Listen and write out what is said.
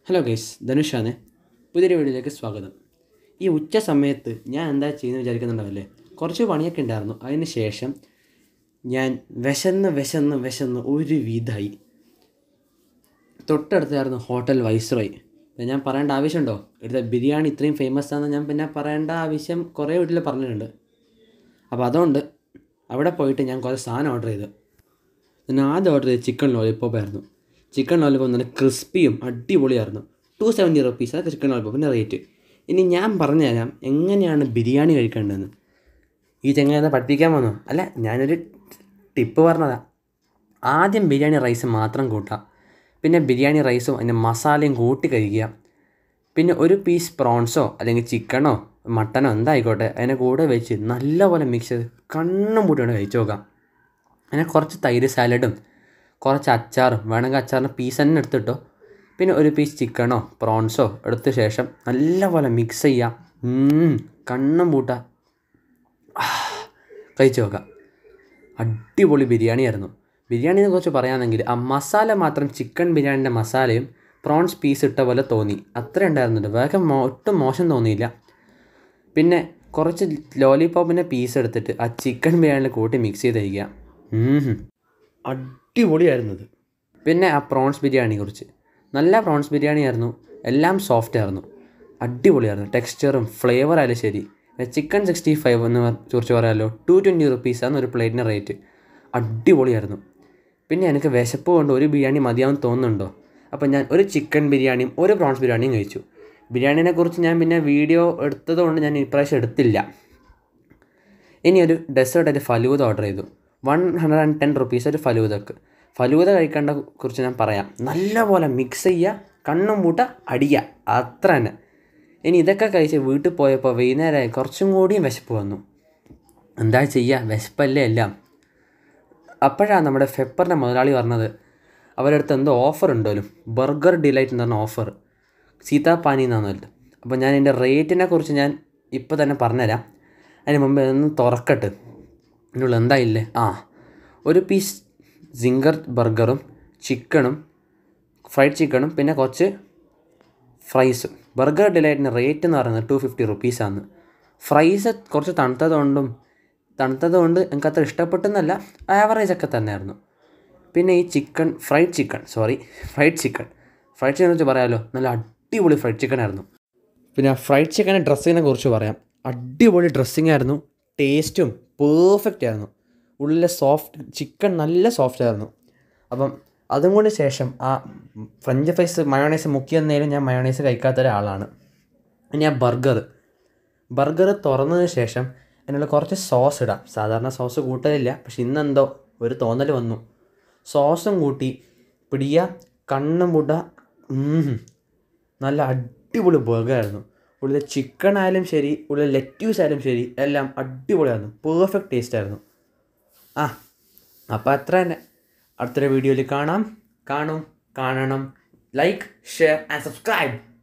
Hello guys ധനുഷാണ് പുതിയൊരു വീഡിയോയിലേക്ക് സ്വാഗതം ഈ ഉച്ച സമയത്ത് ഞാൻ എന്താ ചെയ്യുന്നത് വിചാരിക്കുന്നുണ്ടാവില്ലേ കുറച്ച് പണിയൊക്കെ ഉണ്ടായിരുന്നു അതിന് ശേഷം ഞാൻ വിശന്ന് വിശന്ന് വിശന്ന് ഒരു വിധായി തൊട്ടടുത്തായിരുന്നു ഹോട്ടൽ വൈസ്രോയ് ഇത് ഞാൻ പറയേണ്ട ആവശ്യമുണ്ടോ ഇവിടുത്തെ ബിരിയാണി ഇത്രയും ഫേമസ് ആണെന്ന് ഞാൻ പിന്നെ പറയേണ്ട ആവശ്യം കുറേ വീട്ടിൽ പറഞ്ഞിട്ടുണ്ട് അപ്പോൾ അതുകൊണ്ട് അവിടെ പോയിട്ട് ഞാൻ കുറേ സാധനം ഓർഡർ ചെയ്തു ഞാൻ ആദ്യം ഓർഡർ ചെയ്ത് ചിക്കൻ ലോലിപ്പോപ്പ് ആയിരുന്നു ചിക്കൻ ലോലിപ്പോപ്പ് നല്ല ക്രിസ്പിയും അടിപൊളിയായിരുന്നു ടു സെവൻറ്റി റുപ്പീസ് അതൊക്കെ ചിക്കൻ ലോലിപ്പോപ്പിൻ്റെ റേറ്റ് ഇനി ഞാൻ പറഞ്ഞുതരാം എങ്ങനെയാണ് ബിരിയാണി കഴിക്കേണ്ടതെന്ന് ഈ ചെങ്ങനെ പഠിപ്പിക്കാൻ വന്നു അല്ല ഞാനൊരു ടിപ്പ് പറഞ്ഞതാ ആദ്യം ബിരിയാണി റൈസ് മാത്രം കൂട്ടാം പിന്നെ ബിരിയാണി റൈസും അതിൻ്റെ മസാലയും കൂട്ടി കഴിക്കുക പിന്നെ ഒരു പീസ് പ്രോൺസോ അല്ലെങ്കിൽ ചിക്കനോ മട്ടനോ എന്തായിക്കോട്ടെ അതിനെ കൂടെ വെച്ച് നല്ലപോലെ മിക്സ് ചെയ്ത് കണ്ണും പൂട്ടിയോണ്ട് കഴിച്ചു നോക്കാം അങ്ങനെ കുറച്ച് തൈര് സാലഡും കുറച്ച് അച്ചാറും വേണമെങ്കിൽ അച്ചാറിന് പീസ് തന്നെ എടുത്തിട്ടോ പിന്നെ ഒരു പീസ് ചിക്കനോ പ്രോൺസോ എടുത്ത ശേഷം നല്ലപോലെ മിക്സ് ചെയ്യാം ഉം, കണ്ണും പൂട്ട കഴിച്ചു നോക്കാം അടിപൊളി ബിരിയാണിയായിരുന്നു ബിരിയാണിനെ കുറിച്ച് പറയുകയാണെങ്കിൽ ആ മസാല മാത്രം ചിക്കൻ ബിരിയാണിൻ്റെ മസാലയും പ്രോൺസ് പീസ് ഇട്ട പോലെ തോന്നി അത്ര ഉണ്ടായിരുന്നുണ്ട് വേഗം മോ ഒട്ടും മോശം തോന്നിയില്ല പിന്നെ കുറച്ച് ലോലിപോപ്പിൻ്റെ പീസ് എടുത്തിട്ട് ആ ചിക്കൻ ബിരിയാണിയിൽ കൂട്ടി മിക്സ് ചെയ്ത് കഴിക്കുക ഉം. അടിപൊളിയായിരുന്നു ഇത് പിന്നെ ആ പ്രോൺസ് ബിരിയാണി കുറിച്ച് നല്ല പ്രോൺസ് ബിരിയാണി ആയിരുന്നു എല്ലാം സോഫ്റ്റ് ആയിരുന്നു അടിപൊളിയായിരുന്നു ടെക്സ്ചറും ഫ്ലേവർ ആയാലും ശരി ചിക്കൻ സിക്സ്റ്റി ഫൈവ് എന്ന് പറ- കുറിച്ച് പറയാമല്ലോ ടു ട്വൻറ്റി റുപ്പീസാണ് ഒരു പ്ലേറ്റിന് റേറ്റ് അടിപൊളിയായിരുന്നു പിന്നെ എനിക്ക് വിശപ്പ് കൊണ്ട് ഒരു ബിരിയാണി മതിയാവും തോന്നുന്നുണ്ടോ അപ്പോൾ ഞാൻ ഒരു ചിക്കൻ ബിരിയാണിയും ഒരു പ്രോൺസ് ബിരിയാണിയും കഴിച്ചു ബിരിയാണിനെ കുറിച്ച് ഞാൻ പിന്നെ വീഡിയോ എടുത്തത് കൊണ്ട് ഞാൻ ഇപ്രാവശ്യം എടുത്തില്ല ഇനി ഒരു ഡെസേർട്ടായിട്ട് ഫലൂദ ഓർഡർ ചെയ്തു one hundred and ten rupees ഒരു ഫലൂദക്ക് ഫലൂദ കഴിക്കേണ്ട കുറിച്ച് ഞാൻ പറയാം നല്ലപോലെ മിക്സ് ചെയ്യുക കണ്ണും പൂട്ട അടിക്കുക അത്ര തന്നെ ഇനി ഇതൊക്കെ കഴിച്ച് വീട്ടിൽ പോയപ്പോൾ വൈകുന്നേരമായി കുറച്ചും കൂടിയും വിശപ്പ് വന്നു എന്താ ചെയ്യുക വിശപ്പല്ലേ എല്ലാം അപ്പോഴാണ് നമ്മുടെ ഫെപ്പറിൻ്റെ മുതലാളി പറഞ്ഞത് അവരുടെ അടുത്ത് എന്തോ ഓഫർ ഉണ്ടല്ലോ ബർഗർ ഡിലൈറ്റ് എന്ന് പറഞ്ഞ ഓഫർ സീതാപ്പാനി എന്നാണല്ലോ അപ്പോൾ ഞാൻ എൻ്റെ റേറ്റിനെ കുറിച്ച് ഞാൻ ഇപ്പോൾ തന്നെ പറഞ്ഞുതരാം അതിന് മുമ്പ് ഒന്ന് തുറക്കട്ട് ഇതിനുള്ള എന്താ ഇല്ലേ ആ ഒരു പീസ് സിംഗർ ബർഗറും ചിക്കണും ഫ്രൈഡ് ചിക്കണും പിന്നെ കുറച്ച് ഫ്രൈസും ബർഗർ ഡിലൈറ്റിന് റേറ്റ് എന്ന് പറയുന്നത് ടു ഫിഫ്റ്റി റുപ്പീസാണ് ഫ്രൈസ് കുറച്ച് തണുത്തതുകൊണ്ടും തണുത്തതുകൊണ്ട് എനിക്ക് അത്ര ഇഷ്ടപ്പെട്ടെന്നല്ല ആവറേജ് ഒക്കെ തന്നെയായിരുന്നു പിന്നെ ഈ chicken fried chicken sorry fried chicken fried ചിക്കനെ കുറിച്ച് പറയാമല്ലോ നല്ല അടിപൊളി ഫ്രൈഡ് ചിക്കൻ ആയിരുന്നു പിന്നെ ഫ്രൈഡ് ചിക്കൻ്റെ ഡ്രസ്സിങ്ങിനെ കുറിച്ച് പറയാം അടിപൊളി ഡ്രസ്സിങ് ആയിരുന്നു ടേസ്റ്റും പെർഫെക്റ്റ് ആയിരുന്നു ഉള്ളിലെ സോഫ്റ്റ് ചിക്കൻ നല്ല സോഫ്റ്റ് ആയിരുന്നു അപ്പം അതും കൂടി ശേഷം ആ ഫ്രഞ്ച് ഫ്രൈസ് മയോണൈസ് മുക്കിയെന്നേലും ഞാൻ മയോണൈസ് കഴിക്കാത്ത ഒരാളാണ് ഇനി ആ ബർഗർ ബർഗർ തുറന്നതിന് ശേഷം അതിനുള്ള കുറച്ച് സോസ് ഇടാം സാധാരണ സോസ് കൂട്ടലില്ല പക്ഷെ ഇന്നെന്തോ ഒരു തോന്നൽ വന്നു സോസും കൂട്ടി പിടിയ കണ്ണും മുട നല്ല അടിപൊളി ബർഗറായിരുന്നു ഉള്ളിൽ ചിക്കൻ ആയാലും ശരി ഉള്ളിൽ ലെറ്റ്യൂസ് ആയാലും ശരി എല്ലാം അടിപൊളിയായിരുന്നു പെർഫെക്റ്റ് ടേസ്റ്റ് ആയിരുന്നു ആ അപ്പോൾ അത്ര തന്നെ അടുത്തൊരു വീഡിയോയിൽ കാണാം കാണും കാണണം ലൈക്ക് ഷെയർ ആൻഡ് സബ്സ്ക്രൈബ്